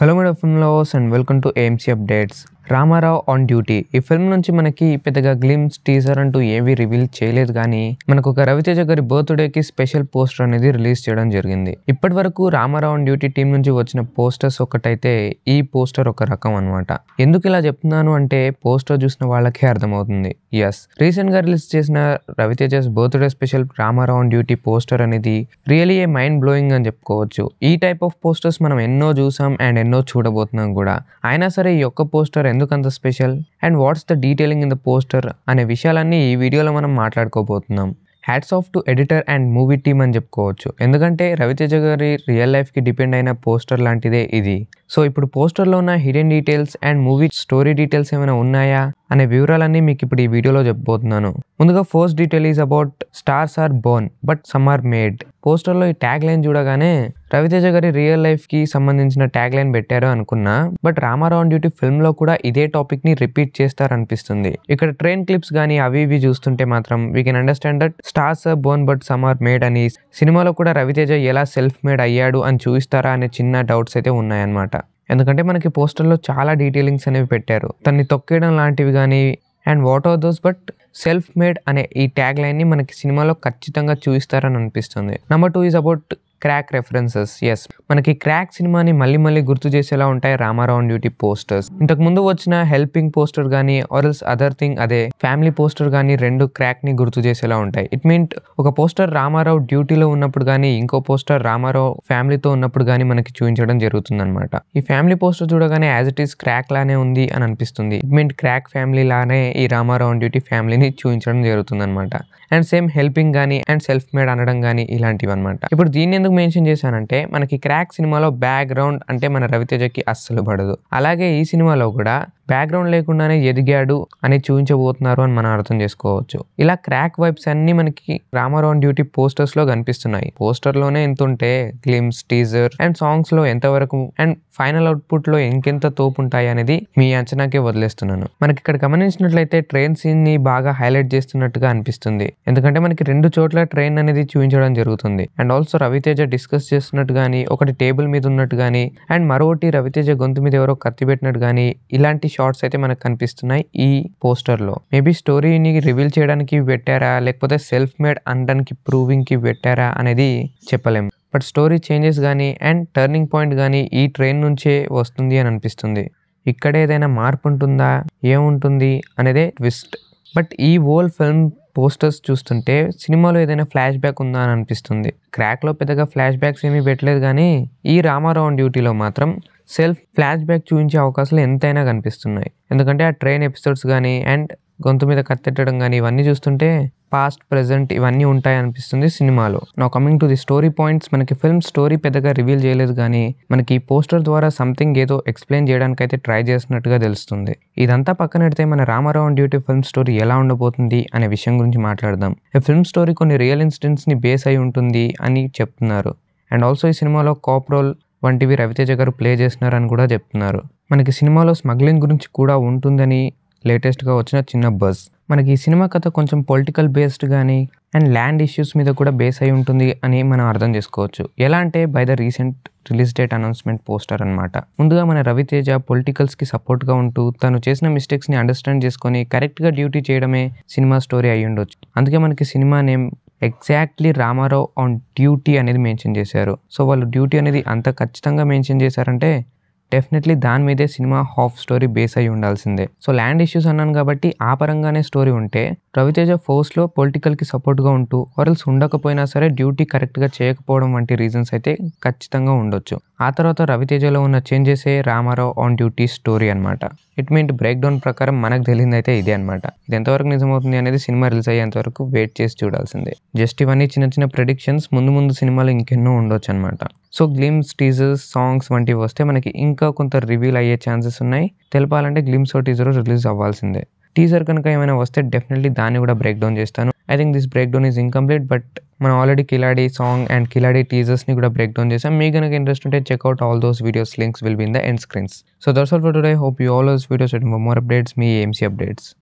hello madam film lovers and welcome to AMC updates Ramarao on duty ఈ film నుంచి మనకి పెద్దగా గ్లిమ్స్ టీజర్ అంటూ ఏవి రివీల్ చేయలేదు కానీ మనకు ఒక రవితేజ గారి బర్త్డేకి స్పెషల్ పోస్టర్ అనేది రిలీజ్ చేయడం జరిగింది ఇప్పటి వరకు రామారావు ఆన్ డ్యూటీ టీం నుంచి వచ్చిన పోస్టర్స్ ఒకటైతే ఈ పోస్టర్ ఒక రకం అనమాట ఎందుకు ఇలా చెప్తున్నాను అంటే పోస్టర్ చూసిన వాళ్ళకే అర్థమవుతుంది ఎస్ రీసెంట్ గా రిలీజ్ చేసిన Raviteja's birthday special Ramarao on duty poster అనేది రియలీ ఏ మైండ్ బ్లోయింగ్ అని చెప్పుకోవచ్చు ఈ టైప్ ఆఫ్ పోస్టర్స్ మనం ఎన్నో చూసాం అండ్ ఎన్నో చూడబోతున్నాం కూడా అయినా సరే ఈ ఒక్క పోస్టర్ ఎందుకు అంత special and what's the detailing in the poster అనే విషయాలన్నీ ఈ వీడియోలో మనం మాట్లాడుకోబోతున్నాం hats off to editor and movie team అని చెప్పుకోవచ్చు ఎందుకంటే రవితేజ గారి రియల్ లైఫ్కి డిపెండ్ అయిన పోస్టర్ లాంటిదే ఇది సో ఇప్పుడు పోస్టర్లో ఉన్న hidden details and movie story details ఏమైనా ఉన్నాయా అనే వివరాలన్నీ మీకు ఇప్పుడు ఈ వీడియోలో చెప్పబోతున్నాను ముందుగా first detail is about stars are born but some are made పోస్టర్లో ఈ ట్యాగ్ లైన్ చూడగానే రవితేజ గారి రియల్ లైఫ్కి సంబంధించిన ట్యాగ్ లైన్ పెట్టారు అనుకున్నా బట్ రామారావు డ్యూటీ ఫిల్మ్లో కూడా ఇదే టాపిక్ని రిపీట్ చేస్తారనిపిస్తుంది ఇక్కడ ట్రైన్ క్లిప్స్ కానీ అవి ఇవి చూస్తుంటే మాత్రం we can understand that stars are born but some are made అని సినిమాలో కూడా రవితేజ ఎలా సెల్ఫ్ మేడ్ అయ్యాడు అని చూపిస్తారా అనే చిన్న డౌట్స్ అయితే ఉన్నాయన్నమాట ఎందుకంటే మనకి పోస్టర్లో చాలా డీటెయిలింగ్స్ అనేవి పెట్టారు తన్ని తొక్కేయడం లాంటివి కానీ and what are those but self made అనే ఈ ట్యాగ్ లైన్ని మనకి సినిమాలో ఖచ్చితంగా చూపిస్తారని అనిపిస్తుంది number two is about crack references ఎస్ మనకి క్రాక్ సినిమాని మళ్ళీ మళ్ళీ గుర్తు చేసేలా ఉంటాయి రామారావు డ్యూటీ పోస్టర్స్ ఇంతకు ముందు వచ్చిన హెల్పింగ్ పోస్టర్ కానీ ఆర్ఎల్స్ అదర్ థింగ్ అదే ఫ్యామిలీ పోస్టర్ కానీ రెండు క్రాక్ ని గుర్తు చేసేలా ఉంటాయి ఇట్ మీన్ ఒక పోస్టర్ రామారావు డ్యూటీలో ఉన్నప్పుడు కానీ ఇంకో పోస్టర్ రామారావు ఫ్యామిలీతో ఉన్నప్పుడు కానీ మనకి చూపించడం జరుగుతుంది అనమాట ఈ ఫ్యామిలీ పోస్టర్ చూడగానే యాజ్ ఇట్ ఈస్ క్రాక్ లానే ఉంది అని అనిపిస్తుంది ఇట్ మీన్ క్రాక్ ఫ్యామిలీ లానే ఈ రామారావు డ్యూటీ ఫ్యామిలీని చూపించడం జరుగుతుంది అనమాట అండ్ సేమ్ హెల్పింగ్ కానీ అండ్ సెల్ఫ్ మేడ్ అనడం కానీ ఇలాంటివి అనమాట ఇప్పుడు దీన్ని ఎందుకు మెన్షన్ చేశానంటే మనకి క్రాక్ సినిమాలో బ్యాక్గ్రౌండ్ అంటే మన రవితేజకి అస్సలు పడదు అలాగే ఈ సినిమాలో కూడా బ్యాక్గ్రౌండ్ లేకుండానే ఎదిగాడు అని చూపించబోతున్నారు అని మనం అర్థం చేసుకోవచ్చు ఇలా క్రాక్ వైబ్స్ అన్ని మనకి రామారావు డ్యూటీ పోస్టర్స్ లో కనిపిస్తున్నాయి పోస్టర్ లోనే ఎంత ఉంటే గ్లిమ్స్ టీజర్ అండ్ సాంగ్స్ లో ఎంత వరకు అండ్ ఫైనల్ అవుట్పుట్ లో ఇంకెంత తోపు ఉంటాయి అనేది మీ అంచనాకే వదిలేస్తున్నాను మనకి ఇక్కడ గమనించినట్లయితే ట్రైన్ సీన్ ని బాగా హైలైట్ చేస్తున్నట్టుగా అనిపిస్తుంది ఎందుకంటే మనకి రెండు చోట్ల ట్రైన్ అనేది చూపించడం జరుగుతుంది అండ్ ఆల్సో రవితేజ డిస్కస్ చేస్తున్నట్టు కానీ ఒకటి టేబుల్ మీద ఉన్నట్టు కానీ అండ్ మరొకటి రవితేజ గొంతు మీద ఎవరో కత్తి పెట్టినట్టు కానీ ఇలాంటి షార్ట్స్ అయితే మనకు కనిపిస్తున్నాయి ఈ పోస్టర్ లో మేబీ స్టోరీని రివీల్ చేయడానికి పెట్టారా లేకపోతే సెల్ఫ్ మేడ్ అనడానికి ప్రూవింగ్ కి పెట్టారా అనేది చెప్పలేం బట్ స్టోరీ చేంజెస్ కానీ అండ్ టర్నింగ్ పాయింట్ కానీ ఈ ట్రైన్ నుంచే వస్తుంది అని అనిపిస్తుంది ఇక్కడ ఏదైనా మార్పు ఉంటుందా ఏముంటుంది అనేదే ట్విస్ట్ బట్ ఈ హోల్ ఫిల్మ్ పోస్టర్స్ చూస్తుంటే సినిమాలో ఏదైనా ఫ్లాష్ బ్యాక్ ఉందా అని అనిపిస్తుంది క్రాక్లో పెద్దగా ఫ్లాష్ బ్యాక్స్ ఏమీ పెట్టలేదు కానీ ఈ రామారావు డ్యూటీలో మాత్రం సెల్ఫ్ ఫ్లాష్ బ్యాక్ చూపించే అవకాశాలు ఎంతైనా కనిపిస్తున్నాయి ఎందుకంటే ఆ ట్రైన్ ఎపిసోడ్స్ కానీ అండ్ గొంతు మీద కత్తెట్టడం కానీ ఇవన్నీ చూస్తుంటే పాస్ట్ ప్రెసెంట్ ఇవన్నీ ఉంటాయి అనిపిస్తుంది సినిమాలో నా coming to the story points మనకి ఫిల్మ్ స్టోరీ పెద్దగా రివీల్ చేయలేదు కానీ మనకి ఈ పోస్టర్ ద్వారా సంథింగ్ ఏదో ఎక్స్ప్లెయిన్ చేయడానికి అయితే ట్రై చేసినట్టుగా తెలుస్తుంది ఇదంతా పక్కన పెడితే మన రామారావు డ్యూటీ ఫిల్మ్ స్టోరీ ఎలా ఉండబోతుంది అనే విషయం గురించి మాట్లాడదాం ఈ ఫిల్మ్ స్టోరీ కొన్ని రియల్ ఇన్సిడెంట్స్ ని బేస్ అయి ఉంటుంది అని చెప్తున్నారు అండ్ ఆల్సో ఈ సినిమాలో కాప్రోల్ వంటివి రవితేజ గారు ప్లే చేస్తున్నారని కూడా చెప్తున్నారు మనకి సినిమాలో స్మగ్లింగ్ గురించి కూడా ఉంటుందని లేటెస్ట్గా వచ్చిన చిన్న బజ్ మనకి ఈ సినిమా కథ కొంచెం పొలిటికల్ బేస్డ్ కానీ అండ్ ల్యాండ్ ఇష్యూస్ మీద కూడా బేస్ అయి ఉంటుంది అని మనం అర్థం చేసుకోవచ్చు ఎలా అంటే by the recent release date announcement poster అనమాట ముందుగా మన రవితేజ పొలిటికల్స్కి సపోర్ట్గా ఉంటూ తను చేసిన మిస్టేక్స్ని అండర్స్టాండ్ చేసుకొని కరెక్ట్గా డ్యూటీ చేయడమే సినిమా స్టోరీ అయి ఉండొచ్చు అందుకే మనకి సినిమా name exactly Ramarao on duty అనేది మెన్షన్ చేశారు సో వాళ్ళు డ్యూటీ అనేది అంత ఖచ్చితంగా మెన్షన్ చేశారంటే డెఫినెట్లీ దాని మీదే సినిమా హాఫ్ స్టోరీ బేస్ అయి ఉండాల్సిందే సో ల్యాండ్ ఇష్యూస్ అన్నాను కాబట్టి ఆ పరంగానే స్టోరీ ఉంటే రవితేజ ఫోర్స్లో పొలిటికల్కి సపోర్ట్గా ఉంటూ ఆర్ఎల్స్ ఉండకపోయినా సరే డ్యూటీ కరెక్ట్గా చేయకపోవడం వంటి రీజన్స్ అయితే ఖచ్చితంగా ఉండొచ్చు ఆ తర్వాత రవితేజలో ఉన్న చేంజెసే రామారావు ఆన్ డ్యూటీ స్టోరీ అనమాట ఇట్ మీన్ బ్రేక్ డౌన్ ప్రకారం మనకు తెలియదు అయితే ఇదే అనమాట ఇది ఎంతవరకు నిజమవుతుంది అనేది సినిమా రిలీజ్ అయ్యేంత వరకు వెయిట్ చేసి చూడాల్సిందే జస్ట్ ఇవన్నీ చిన్న చిన్న ప్రిడిక్షన్స్ ముందు ముందు సినిమాలు ఇంకెన్నో ఉండొచ్చు అనమాట సో గ్లిమ్స్ టీజర్స్ సాంగ్స్ వంటివి వస్తే మనకి ఇంకా కొంత రివీల్ అయ్యే ఛాన్సెస్ ఉన్నాయి తెలపాలంటే గ్లిమ్స్ టీజర్ రిలీజ్ అవ్వాల్సిందే టీజర్ కనుక ఏమైనా వస్తే డెఫినెట్లీ దాన్ని కూడా బ్రేక్ డౌన్ చేస్తాను I think this break down is incomplete but మనం already Khiladi song and Khiladi టీజర్స్ని కూడా బ్రేక్ డౌన్ చేసాం మీకు కనుక ఇంట్రెస్ట్ ఉంటే check out all those videos links will be in the end screens so that's all for today hope you all those videos more updates మీ AMC updates